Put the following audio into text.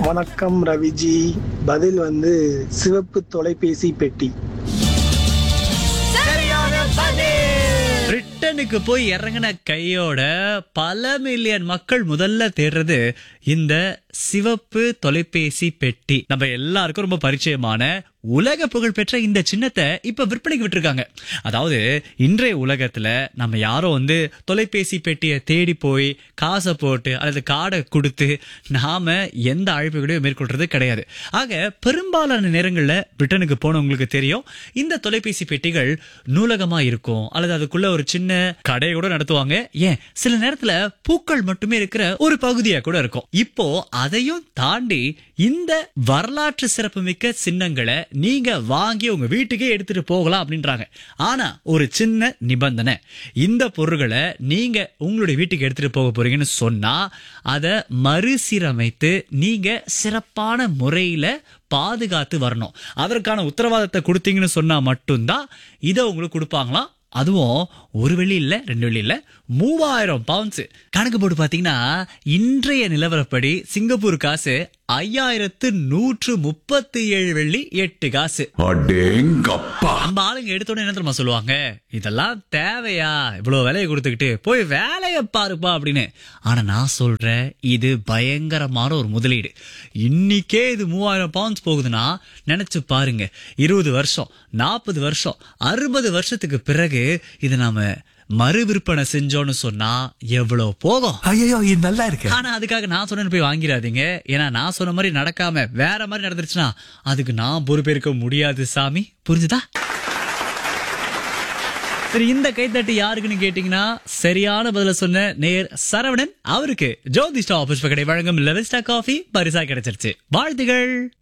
வணக்கம் ரவிஜி பதில் வந்து சிவப்பு தொலைபேசி பெட்டி பிரிட்டனுக்கு போய் இறங்கின கையோட பல மில்லியன் மக்கள் முதல்ல தேடுறது இந்த சிவப்பு தொலைபேசி பெட்டி நம்ம எல்லாருக்கும் ரொம்ப பரிச்சயமான உலக புகழ்பெற்ற இந்த சின்னத்தை இப்ப விற்பனைக்கு விட்டுருக்காங்க அதாவது இன்றைய உலகத்துல நம்ம யாரும் வந்து தொலைபேசி பெட்டியை தேடி போய் காசை போட்டு அல்லது கார்டை கொடுத்து நாம எந்த அழைப்புகளையும் மேற்கொள்றது கிடையாது ஆக பெரும்பாலான நேரங்கள்ல பிரிட்டனுக்கு போனவங்களுக்கு தெரியும் இந்த தொலைபேசி பெட்டிகள் நூலகமா இருக்கும் அல்லது அதுக்குள்ள ஒரு சின்ன கடையை கூட நடத்துவாங்க ஏன் சில நேரத்துல பூக்கள் மட்டுமே இருக்கிற ஒரு பகுதியா கூட இருக்கும் இப்போ அதையும் தாண்டி இந்த வரலாற்று சிறப்புமிக்க சின்னங்களை நீங்க வாங்கி உங்க வீட்டுக்கே எடுத்துட்டு போகலாம் அப்படின்றாங்க ஆனா ஒரு சின்ன நிபந்தனை இந்த பொருட்களை நீங்க உங்களுடைய வீட்டுக்கு எடுத்துட்டு போக போறீங்கன்னு சொன்னா அதை மறுசீரமைத்து நீங்க சிறப்பான முறையில பாதுகாத்து வரணும் அதற்கான உத்தரவாதத்தை கொடுத்தீங்கன்னு சொன்னா மட்டும்தான் இதை உங்களுக்கு கொடுப்பாங்களாம் அதுவும் ஒரு வெள்ளி இல்ல ரெண்டு வெள்ளி இல்ல மூவாயிரம் பவுன்ஸ் கணக்கு போட்டு பாத்தீங்கன்னா இன்றைய நிலவரப்படி சிங்கப்பூர் காசு ஐயாயிரத்து நூற்று முப்பத்தி ஏழு வெள்ளி எட்டு காசு அடேங்கப்பா நம்ம ஆளுங்க எடுத்தோட என்ன தெரியுமா சொல்லுவாங்க இதெல்லாம் தேவையா இவ்வளவு விலையை கொடுத்துக்கிட்டு போய் வேலையை பாருப்பா அப்படின்னு ஆனா நான் சொல்றேன் இது பயங்கரமான ஒரு முதலீடு இன்னைக்கே இது மூவாயிரம் பவுண்ட்ஸ் போகுதுன்னா நினைச்சு பாருங்க இருபது வருஷம் நாற்பது வருஷம் அறுபது வருஷத்துக்கு பிறகு இது நாம மறு விற்பனை செஞ்சோம்னு சொன்னா எவ்வளவு போகும் ஐயோ இது நல்லா இருக்கு ஆனா அதுக்காக நான் சொன்னேன்னு போய் வாங்கிடாதீங்க ஏன்னா நான் சொன்ன மாதிரி நடக்காம வேற மாதிரி நடந்துருச்சுன்னா அதுக்கு நான் பொறுப்பேற்க முடியாது சாமி புரிஞ்சுதா சரி இந்த கைத்தட்டு யாருக்குன்னு கேட்டீங்கன்னா சரியான பதில சொன்ன நேர் சரவணன் அவருக்கு ஜோதிஷ்டா புஷ்ப கடை வழங்கும் லெவல்ஸ்டா காஃபி பரிசா கிடைச்சிருச்சு வாழ்த்துகள்